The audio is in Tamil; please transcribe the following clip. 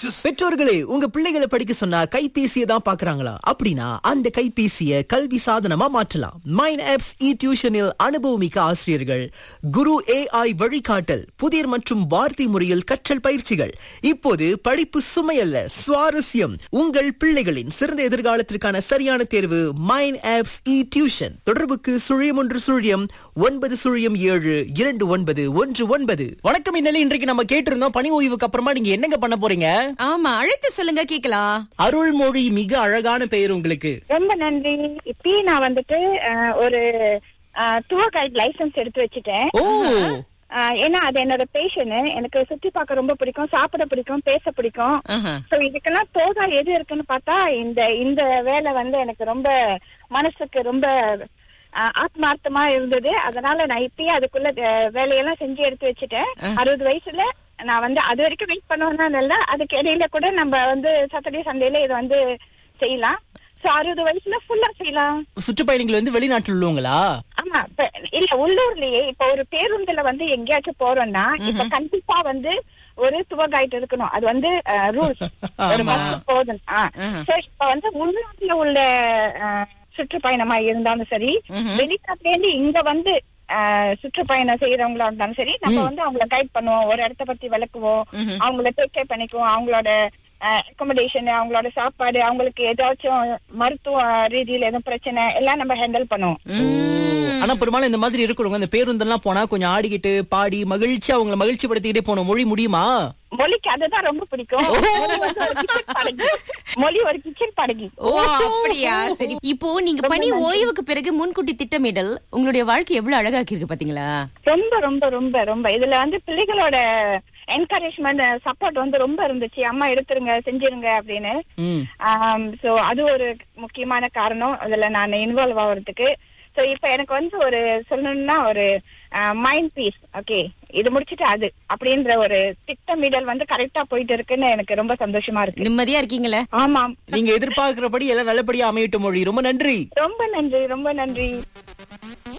பெற்றோர்களே உங்க பிள்ளைகளை படிக்க சொன்னா கைபேசியை தான் பாக்குறாங்களா அப்படின்னா அந்த கைபேசியை கல்வி சாதனமா மாற்றலாம் மைன் ஆப்ஸ் இ டியூஷனில் அனுபவமிக்க ஆசிரியர்கள் குரு ஏஐ வழிகாட்டல் புதிர் மற்றும் வார்த்தை முறையில் கற்றல் பயிற்சிகள் இப்போது படிப்பு சுமையல்ல சுவாரஸ்யம் உங்கள் பிள்ளைகளின் சிறந்த எதிர்காலத்திற்கான சரியான தேர்வு மைன் ஆப்ஸ் இ டியூஷன் தொடர்புக்கு சுழியம் ஒன்று சுழியம் ஒன்பது சுழியம் ஏழு இரண்டு ஒன்பது ஒன்று ஒன்பது வணக்கம் இந்நிலை இன்றைக்கு நம்ம கேட்டிருந்தோம் பணி ஓய்வுக்கு அப்புறமா நீங்க என்னங்க பண்ண போறீங்க ஆமா அழைத்து சொல்லுங்க கேக்கலாம் அருள்மொழி மிக அழகான பெயர் உங்களுக்கு ரொம்ப நன்றி இப்பயே நான் வந்துட்டு அஹ், ஒரு டூர் கைட் லைசன்ஸ் எடுத்து வச்சுட்டேன் ஓ அஹ், ஏன்னா அது என்னோட பேஷனு எனக்கு சுத்தி பார்க்க ரொம்ப பிடிக்கும் சாப்பிட பிடிக்கும் பேச பிடிக்கும் ஆஹா. சோ இதுக்கெல்லாம் தோகா எது இருக்குன்னு பார்த்தா இந்த இந்த வேலை வந்து எனக்கு ரொம்ப மனசுக்கு ரொம்ப அஹ், ஆத்மார்த்தமா இருந்தது அதனால நான் இப்பயே அதுக்குள்ள அஹ், வேலையெல்லாம் செஞ்சு எடுத்து வச்சுட்டேன் அறுபது வயசுல நான் வந்து அது வரைக்கும் வெயிட் பண்ணுவேன்னா இல்ல அதுக்கு இடையில கூட நம்ம வந்து சாட்டர்டே சண்டேல இதை வந்து செய்யலாம் சோ அறுபது வயசுல ஃபுல்லா செய்யலாம் சுற்றுப்பயணிகள் வந்து வெளிநாட்டில் உள்ளவங்களா ஆமா இப்ப இல்ல உள்ளூர்லயே இப்ப ஒரு பேருந்துல வந்து எங்கேயாச்சும் போறோம்னா இப்ப கண்டிப்பா வந்து ஒரு துவ கைட் இருக்கணும் அது வந்து ரூல்ஸ் ஒரு ஆமா. பஸ் போதும் ஆ. So, இப்ப வந்து உள்நாட்டுல உள்ள அஹ், சுற்றுப்பயணமா இருந்தாலும் சரி வெளிநாட்டுல இருந்து இங்க வந்து அஹ், சுற்றுப்பயணம் செய்யறவங்களா இருந்தாலும் சரி நம்ம வந்து அவங்கள கைட் பண்ணுவோம் ஒரு இடத்த பத்தி விளக்குவோம் அவங்கள டேக் கேர் பண்ணிக்குவோம் அவங்களோட அக்கமடேஷன் அவங்களோட சாப்பாடு அவங்களுக்கு ஏதாச்சும் மருத்துவ ரீதியில எதுவும் பிரச்சனை எல்லாம் நம்ம ஹேண்டில் பண்ணுவோம் ஓ, ஆனா பெரும்பாலும் இந்த மாதிரி இருக்கிறவங்க இந்த பேருந்தெல்லாம் போனா கொஞ்சம் ஆடிக்கிட்டு பாடி மகிழ்ச்சி அவங்களை மகிழ்ச்சி படுத்திக்கிட்டே போன மொழி முடியுமா மொழிக்கு அதுதான் ரொம்ப பிடிக்கும் மொழி வந்து ஒரு kitchen படகு மொழி ஒரு கிச்சன் படகு ஓ அப்படியா சரி இப்போ நீங்க பணி ஓய்வுக்கு பிறகு முன்கூட்டி திட்டமிடல் உங்களுடைய வாழ்க்கை எவ்வளவு அழகாக்கி இருக்கு பாத்தீங்களா ரொம்ப ரொம்ப ரொம்ப ரொம்ப இதுல வந்து பிள்ளைகளோட என்கரேஜ்மெண்ட் சப்போர்ட் வந்து ரொம்ப இருந்துச்சு அம்மா எடுத்துருங்க செஞ்சிருங்க அப்படின்னு ம் சோ அது ஒரு முக்கியமான காரணம் அதுல நான் இன்வால்வ் ஆகுறதுக்கு சோ இப்ப எனக்கு வந்து ஒரு சொல்லணும்னா ஒரு மைண்ட் பீஸ் ஓகே இது முடிச்சிட்டு அது அப்படின்ற ஒரு திட்டமிடல் வந்து கரெக்டா போயிட்டு இருக்குன்னு எனக்கு ரொம்ப சந்தோஷமா இருக்கு நிம்மதியா இருக்கீங்களே ஆமாம் நீங்க எதிர்பார்க்கிறபடி எல்லாம் நல்லபடியா அமையட்டும் மொழி ரொம்ப நன்றி ரொம்ப நன்றி ரொம்ப நன்றி